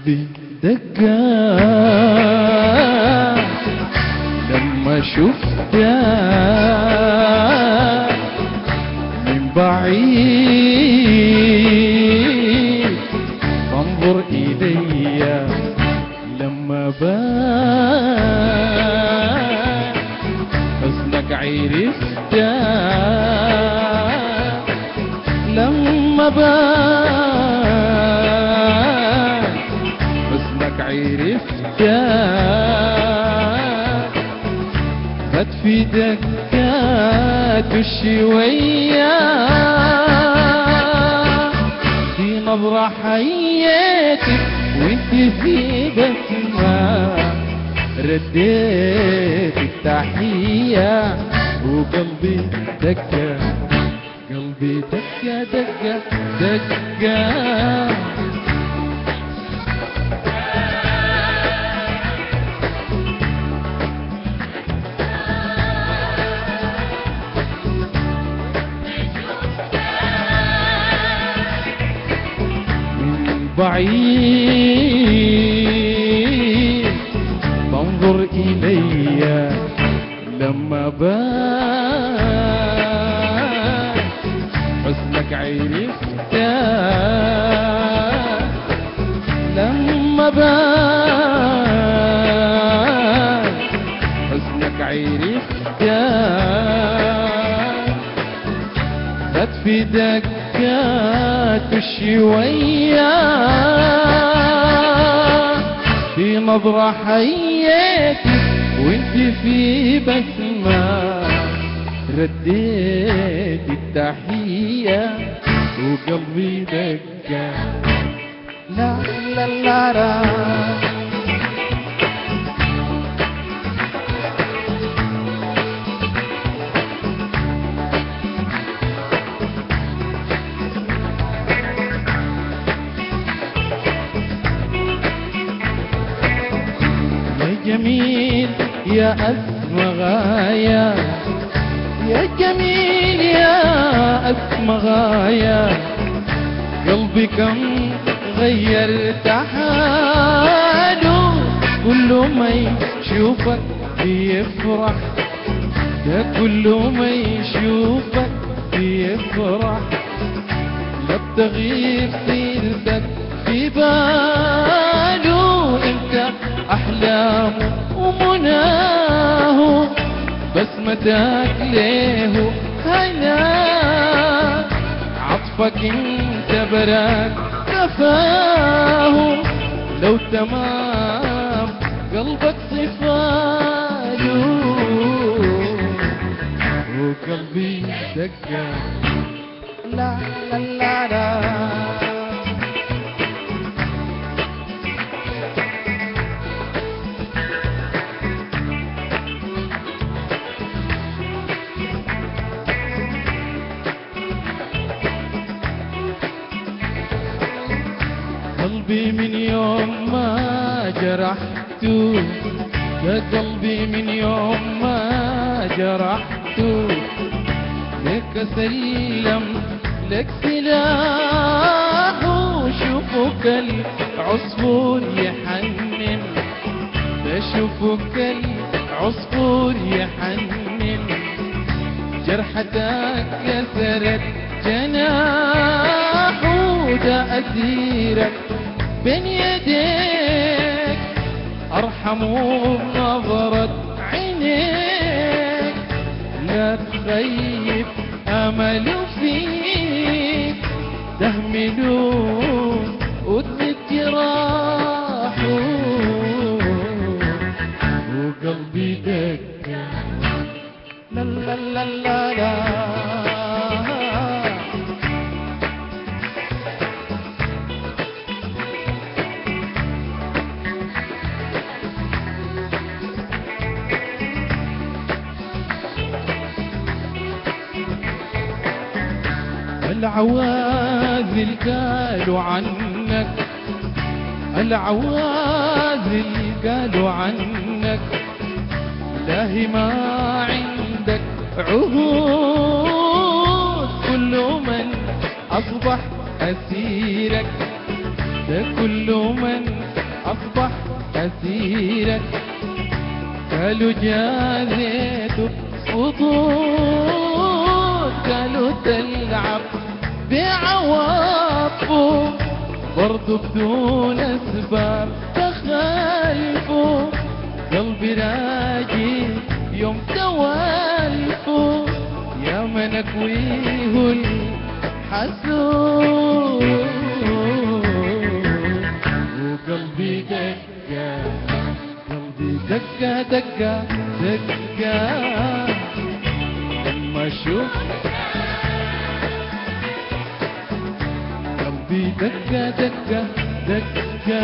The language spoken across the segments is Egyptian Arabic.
قلبي دقا لما شفتك من بعيد فانظر إلي لما بان حسنك عرفت لما بان حسنك عرفت خد في دكات الشوية في نظرة حياتك وانت في بسمة رديت التحية وقلبي دكة قلبي دكة دكة دكة من بعيد تنظر إلي لما بان حسنك عرفت لما بان حسنك عرفت خد في دكات الشوية في نظرة حياتي وانت في بسمة رديت التحية وقلبي دكة لا لا لا لا يا جميل يا أسمى غاية يا جميل يا أسمى غاية قلبي كم غيرت حاله كل ما يشوفك بيفرح ده كل ما يشوفك بيفرح لا بتغيير سيرتك في باله انت احلامه ومناه بسمتك ليه هنا عطفك انت براك كفاه لو تمام قلبك صفاله وقلبي دقه لا لا لا لا قلبي من يوم ما جرحته يا قلبي من يوم ما جرحته لك سلم لك سلاح وشوفك العصفور يحنن بشوفك العصفور يحنن جرحتك كسرت جناح وده أسيرك بين يديك أرحم بنظرة عينيك لا تخيب أمل فيك تهملون ودن الجراح وقلبي دك لا لا لا لا لا العوازل قالوا عنك العوازل قالوا عنك لاهي ما عندك عهود كل من أصبح أسيرك ده كل من لك قالوا جازيته وضوط قالوا تلعب بعواطفه برضو بدون اسباب تخالفوا قلبي راجي يوم توالفوا يا من اكويه الحسود وقلبي دقة قلبي دقة دقة دقة لما اشوف قلبي دقة دقة دقة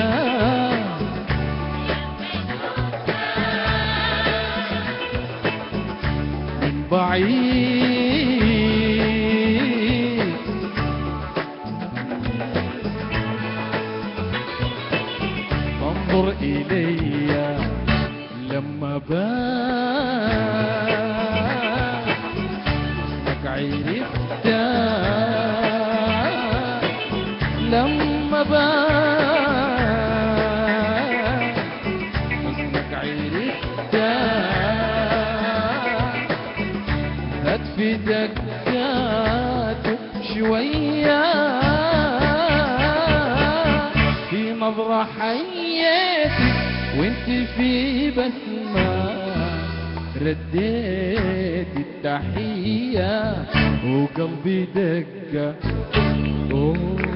من بعيد انظر إلي لما بان اسمك عرفت لما بان اسمك عرفت هتفي دقاته شوية في نظرة حياتي وانت في بسمة رديت التحية وقلبي دقة أوه